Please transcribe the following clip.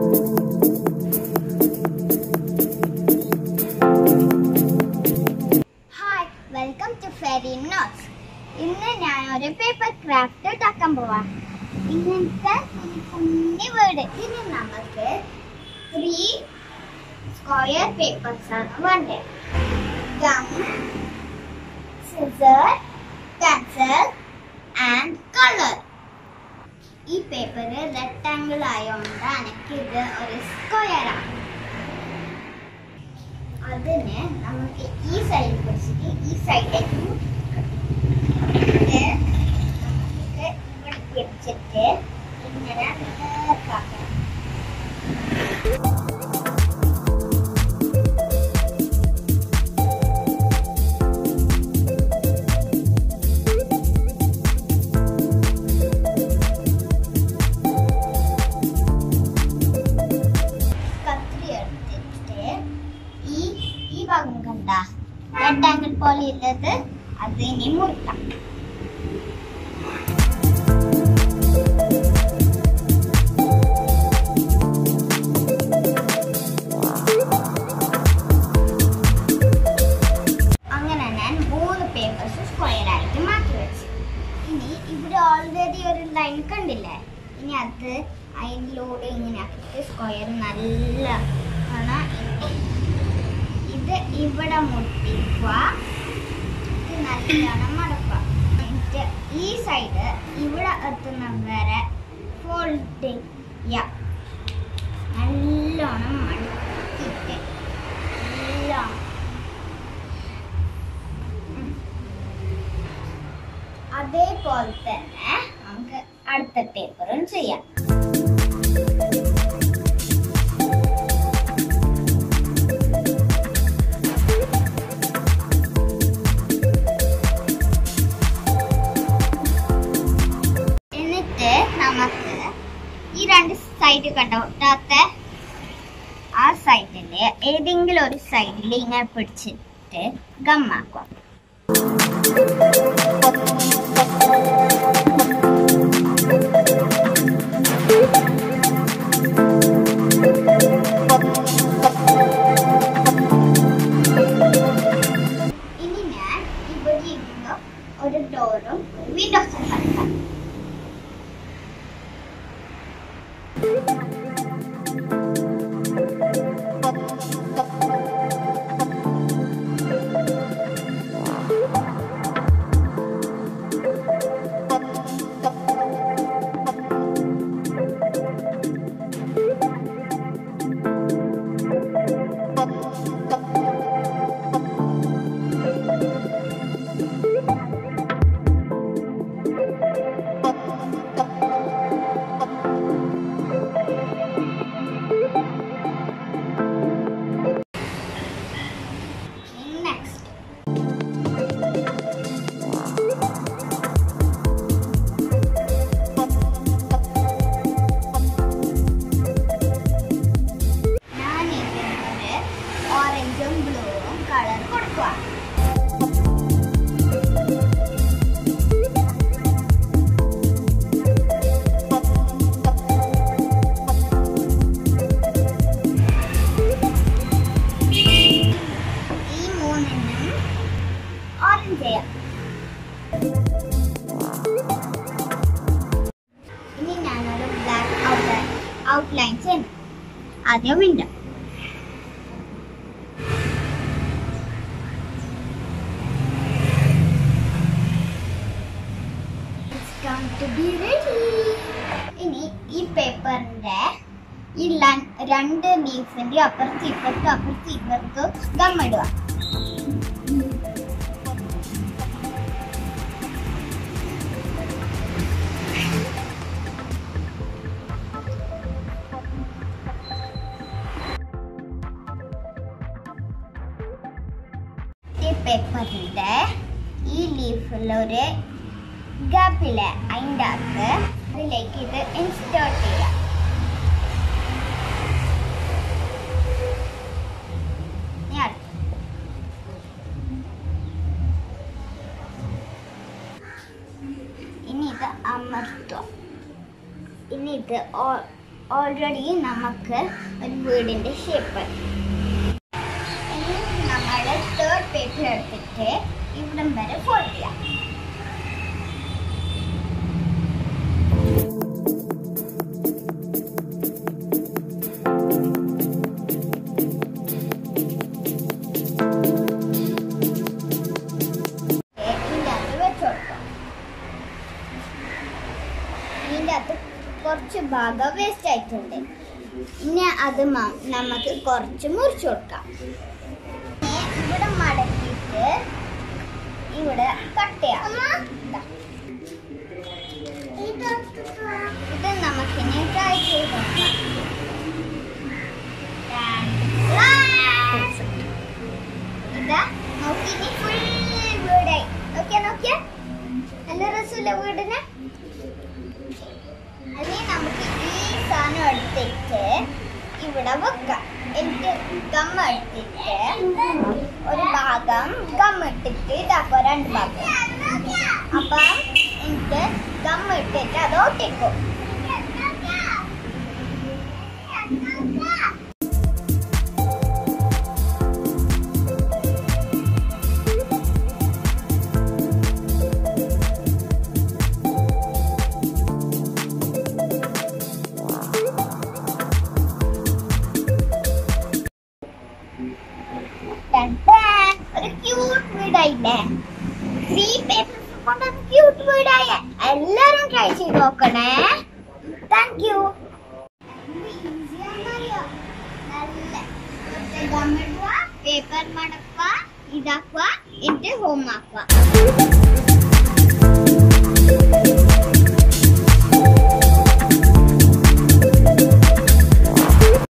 Hi welcome to fairy notes ഇന്ന് ഞാൻ ഒരു പേപ്പർ ക്രാഫ്റ്റ് ഉണ്ടാക്കാൻ പോവാ ഇങ്ങനത്തെ ഒരു കുഞ്ഞി വീട് ഇനി നമുക്ക് ത്രീ സ്ക്വയർ പേപ്പേഴ്സ് ആണ് വേണ്ടത് gum scissor pencil and colour ഈ പേപ്പർ റെക്ടാങ്കിൾ ആയതുകൊണ്ട് എനിക്കിത് ഒരു സ്ക്വയർ ആണ് അതിന് നമുക്ക് ഈ സൈഡ് പിടിച്ചിട്ട് ഈ സൈഡിലേക്ക് ഇത് നമുക്ക് ഇവിടെ പിടിച്ചിട്ട് ഇങ്ങനെ നേർക്കാക്കണം കത്രി എടുത്തിട്ട് ഈ ഈ ഭാഗം കണ്ട റെക്ടാങ്കിൾ പോലെ ഉള്ളത് അത് ഇനി മുറിക്കാം അങ്ങനെ ഞാൻ മൂന്ന് പേപ്പേഴ്സ് സ്ക്വയർ ആയിട്ട് മാറ്റി വെച്ചു ഇനി ഇവിടെ ഓൾറെഡി ഒരു ലൈൻ കണ്ടില്ലേ ഇനി അത് അതിലൂടെ ഇങ്ങനെ ആക്കിയിട്ട് സ്ക്വയർ നല്ല ആണ് ഇത് ഇവിടെ മുട്ടിക്കുക ഇത് നല്ലോണം മടക്കുക എന്നിട്ട് ഈ സൈഡ് ഇവിടെ എത്തുന്ന വരെ ഫോൾഡ് ചെയ്യാം നല്ലോണം മടക്കിയിട്ട് നല്ലോണം ഉം. അതേപോലെ തന്നെ നമുക്ക് അടുത്ത പേപ്പറും ചെയ്യാം എന്നിട്ട് നമുക്ക് ഈ രണ്ട് സൈഡ് കണ്ടോ ഒട്ടാത്ത ആ സൈഡില് ഏതെങ്കിലും ഒരു സൈഡിൽ ഇങ്ങനെ പിടിച്ചിട്ട് ഗമ്മാക്കുക ഇനി ഞാൻ ഇവിടെ ഇരുന്ന ഒരു ഡോറും വിൻഡോസും കണ്ടാം Next. ഞാൻ ഇതിനൊരു ഓറഞ്ചും ബ്ലൂവും കളർ കൊടുക്കുക ഈ മൂന്നെണ്ണം ഓറഞ്ച് ചെയ്യാം ഇനി ഞാനൊരു ബ്ലാക്ക് ഔട്ട് ഔട്ട്ലൈൻ ചെയ്യണം ആദ്യം വിൻഡോ ഇനി ഈ പേപ്പറിന്റെ ഈ ലൻ- രണ്ട് ലീഫിന്റെ അപ്പുറത്ത് ഇപ്പുറത്തും അപ്പുറത്ത് ഇപ്പുറത്തും ഗമ്മിടുക ഈ പേപ്പറിന്റെ ഈ ലീഫിലൊരു ഗ്യാപ്പില് അതിൻ്റെ അകത്ത് ഇതിലേക്ക് ഇത് ഇൻസ്റ്റേർട്ട് ചെയ്യാം ഇനി അടുത്ത. ഇനി ഇത് അമർത്തുക ഇനി ഇത് ഓ- ഓൾറെഡി നമുക്ക് ഒരു വീടിന്റെ ഷേപ്പ് ഇനി നമ്മൾ തേർഡ് പേപ്പർ എടുത്തിട്ട് ഇവിടം വരെ ഫോൾഡ് ചെയ്യാം ഇതിൻ്റെ അകത്ത് വെച്ചോട്ടോ ഇതിൻ്റെ അകത്ത് കുറച്ച് ഭാഗം വേസ്റ്റ് ആയിട്ടുണ്ട് ഇനി അത് മ- നമുക്ക് കുറച്ച് മുറിച്ചു കൊടുക്കാം ഇനി ഇവിടെ മടക്കിയിട്ട് ഇവിടെ കട്ട് ചെയ്യാം ദാ. ഇത് നമുക്കിനി ട്രൈ ചെയ്ത് നോക്കാം ഇതാ നോക്കി ഇനി ഫുൾ വീടായി നോക്കിയാ നോക്കിയാ നല്ല രസമില്ല വീടിന് അതിന് നമുക്ക് ഈ സാധനം എടുത്തിട്ട് ഇവിടെ വെക്കാം എനിക്ക് ഗം എടുത്തിട്ട് ഒരു ഭാഗം ഗം ഇട്ടിട്ട് ഇതാക്കുക രണ്ട് ഭാഗം അപ്പം എനിക്ക് ഗം ഇട്ടിട്ട് അത് ഒട്ടിക്കും Dun, dun. ഒരു ക്യൂട്ട് വീടായില്ലേ ത്രീ പേപ്പേഴ്സ് കൊണ്ട് ക്യൂട്ട് വീടായ എല്ലാരും ട്രൈ ചെയ്ത് നോക്കണേ താങ്ക് യു പേപ്പർ മടക്കുക ഇതാക്കുക എന്നിട്ട് ഹോം ആക്കുക